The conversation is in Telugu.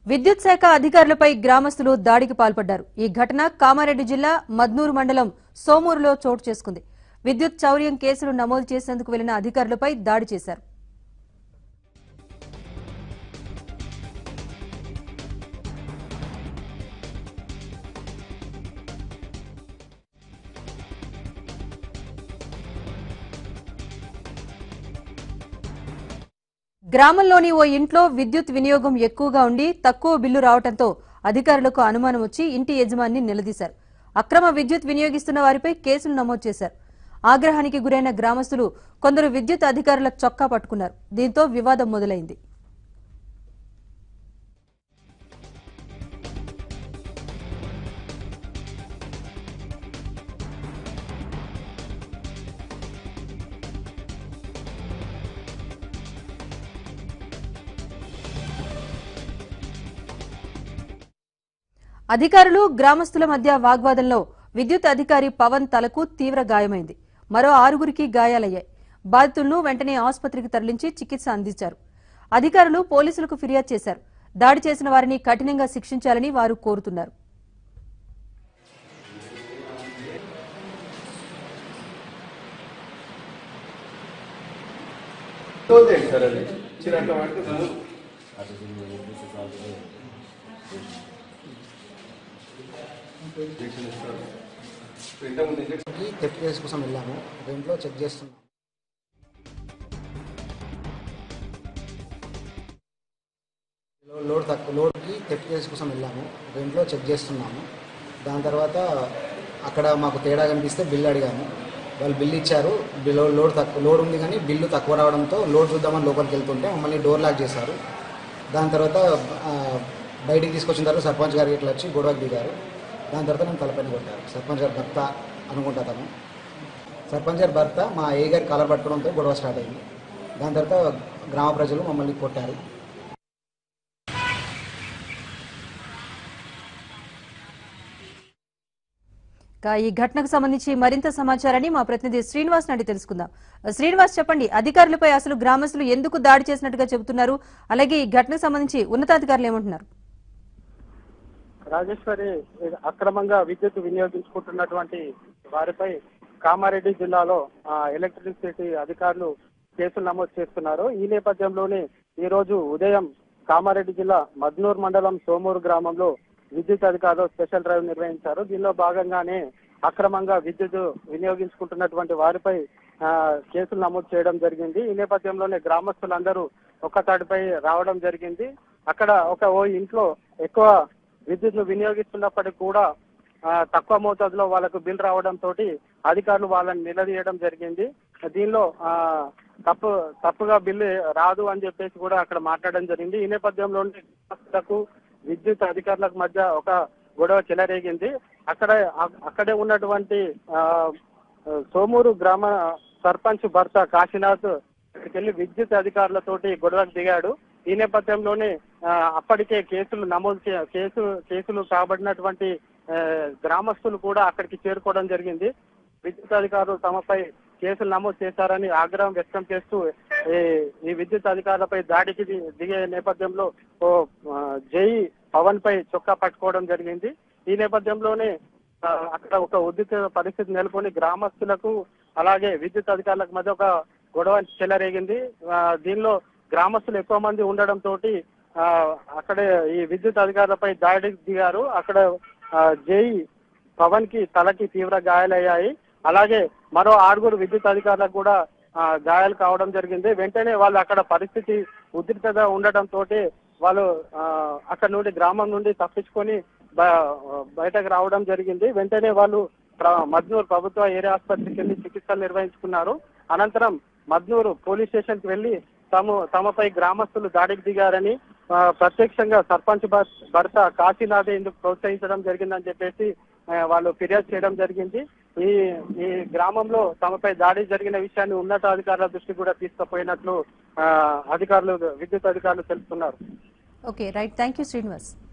విద్యుత్ శాఖ అధికారులపై గ్రామస్తులు దాడికి పాల్పడ్డారు ఈ ఘటన కామారెడ్డి జిల్లా మద్నూరు మండలం సోమూరులో చోటు చేసుకుంది విద్యుత్ చౌర్యం కేసులు నమోదు చేసేందుకు వెళ్లిన అధికారులపై దాడి చేశారు గ్రామంలోని ఓ ఇంట్లో విద్యుత్ వినియోగం ఎక్కువగా ఉండి తక్కువ బిల్లు రావడంతో అధికారులకు అనుమానం వచ్చి ఇంటి యజమాని నిలదీశారు అక్రమ విద్యుత్ వినియోగిస్తున్న వారిపై కేసులు నమోదు చేశారు ఆగ్రహానికి గురైన గ్రామస్తులు కొందరు విద్యుత్ అధికారుల చొక్కా పట్టుకున్నారు దీంతో వివాదం మొదలైంది అధికారులు గ్రామస్తుల మధ్య వాగ్వాదంలో విద్యుత్ అధికారి పవన్ తలకు తీవ్ర గాయమైంది మరో ఆరుగురికి గాయాలయ్యాయి బాధితులను వెంటనే ఆసుపత్రికి తరలించి చికిత్స అందించారు అధికారులు పోలీసులకు ఫిర్యాదు చేశారు దాడి చేసిన వారిని కఠినంగా శిక్షించాలని వారు కోరుతున్నారు తోలేండి సార్ అది చిరాక పడితే ముందు ఇంజక్షన్ ఇస్తారు ఇంతకుముందు ఇంజక్షన్ కి థెఫ్ట్ కేసు కోసం వెళ్ళాము ఒక ఇంట్లో చెక్ చేస్తున్నాం లో- లోడ్ తక్కువ లోడ్కి థెఫ్ట్ కేసు కోసం వెళ్ళాము ఒక ఇంట్లో చెక్ చేస్తున్నాము దాని తర్వాత అక్కడ మాకు తేడా కనిపిస్తే బిల్ అడిగాము వాళ్ళు బిల్ ఇచ్చారు బిల్ లోడ్ తక్కువ లోడ్ ఉంది కానీ బిల్లు తక్కువ రావడంతో లోడ్ చూద్దామని లోపలికి వెళ్తుంటే మమ్మల్ని డోర్ లాక్ చేశారు దాని తర్వాత ఆ, బయటికి తీసుకొచ్చిన తర్వాత సర్పంచ్ గారికి ఇట్లా వచ్చి గొడవకి దిగారు దాని తర్వాత నేను తలపైన కొట్టారు సర్పంచ్ గారి భర్త అనుకుంటా తను సర్పంచ్ గారి భర్త మా ఏ గారి కాలర్ పట్టుకోవడంతో గొడవ స్టార్ట్ అయింది దాని తర్వాత గ్రామ ప్రజలు మమ్మల్ని కొట్టారు ఇక ఈ ఘటనకు సంబంధించి మరింత సమాచారాన్ని మా ప్రతినిధి శ్రీనివాస్ నాడి తెలుసుకుందాం శ్రీనివాస్ చెప్పండి అధికారులపై అసలు గ్రామస్తులు ఎందుకు దాడి చేసినట్టుగా చెబుతున్నారు అలాగే ఈ ఘటనకు సంబంధించి ఉన్నతాధికారులు ఏమంటున్నారు రాజేశ్వరి అక్రమంగా విద్యుత్ వినియోగించుకుంటున్నటువంటి వారిపై కామారెడ్డి జిల్లాలో ఆ, ఎలక్ట్రిసిటీ అధికారులు కేసులు నమోదు చేస్తున్నారు ఈ నేపథ్యంలోనే ఈ రోజు ఉదయం కామారెడ్డి జిల్లా మద్నూర్ మండలం సోమూరు గ్రామంలో విద్యుత్ అధికారులు స్పెషల్ డ్రైవ్ నిర్వహించారు దీనిలో భాగంగానే అక్రమంగా విద్యుత్ వినియోగించుకుంటున్నటువంటి వారిపై ఆ, కేసులు నమోదు చేయడం జరిగింది ఈ నేపథ్యంలోనే గ్రామస్తులందరూ ఒక్కతాటిపై రావడం జరిగింది అక్కడ ఒక ఓ ఇంట్లో ఎక్కువ విద్యుత్ వినియోగిస్తున్నప్పటికీ కూడా ఆ, తక్కువ మోతాదులో వాళ్ళకు బిల్ రావడం తోటి అధికారులు వాళ్ళని నిలదీయడం జరిగింది దీనిలో ఆ, తప్పు తప్పుగా బిల్లు రాదు అని చెప్పేసి కూడా అక్కడ మాట్లాడడం జరిగింది ఈ నేపథ్యంలోనే గ్రామస్తులకు విద్యుత్ అధికారులకు మధ్య ఒక గొడవ చెలరేగింది అక్కడ అ- అక్కడే ఉన్నటువంటి ఆ, సోమూరు గ్రామ సర్పంచ్ భర్త కాశీనాథ్ ఇక్కడికి వెళ్లి విద్యుత్ అధికారులతోటి గొడవకు దిగాడు ఈ నేపథ్యంలోనే ఆ, అప్పటికే కేసులు నమోదు చే- కేసు కేసులు కాబడినటువంటి ఆ, గ్రామస్తులు కూడా అక్కడికి చేరుకోవడం జరిగింది విద్యుత్ అధికారులు తమపై కేసులు నమోదు చేశారని ఆగ్రహం వ్యక్తం చేస్తూ ఈ ఈ విద్యుత్ అధికారులపై దాడికి ది- దిగే నేపథ్యంలో ఓ ఆ, జై పవన్ పై చొక్కా పట్టుకోవడం జరిగింది ఈ నేపథ్యంలోనే ఆ, అక్కడ ఒక ఉద్రిక్త పరిస్థితి నెలకొని గ్రామస్తులకు అలాగే విద్యుత్ అధికారులకు మధ్య ఒక గొడవ చెలరేగింది ఆ, దీనిలో గ్రామస్తులు ఎక్కువ మంది ఉండడం తోటి ఆ, అక్కడే ఈ విద్యుత్ అధికారులపై దాడికి దిగారు అక్కడ ఆ, జై పవన్ కి తలకి తీవ్ర గాయాలయ్యాయి అలాగే మరో ఆరుగురు విద్యుత్ అధికారులకు కూడా ఆ, గాయాలు కావడం జరిగింది వెంటనే వాళ్ళు అక్కడ పరిస్థితి ఉద్రిక్తత ఉండటం తోటి వాళ్ళు ఆ, అక్కడ నుండి గ్రామం నుండి తప్పించుకొని బ- బయటకు రావడం జరిగింది వెంటనే వాళ్ళు ప్ర- మద్నూరు ప్రభుత్వ ఏరియా ఆసుపత్రికి వెళ్లి చికిత్సలు నిర్వహించుకున్నారు అనంతరం మద్నూరు పోలీస్ స్టేషన్ కి వెళ్లి తాము తమపై గ్రామస్తులు దాడికి దిగారని ఆ, ప్రత్యక్షంగా సర్పంచ్ భర్- భర్త కాశీనాథ్ ఇందుకు ప్రోత్సహించడం జరిగిందని చెప్పేసి ఆ, వాళ్ళు ఫిర్యాదు చేయడం జరిగింది ఈ ఈ గ్రామంలో తమపై దాడి జరిగిన విషయాన్ని ఉన్నతాధికారుల దృష్టికి కూడా తీసుకుపోయినట్లు ఆ, అధికారులు విద్యుత్ అధికారులు తెలుపుతున్నారు okay right thank you Srinivas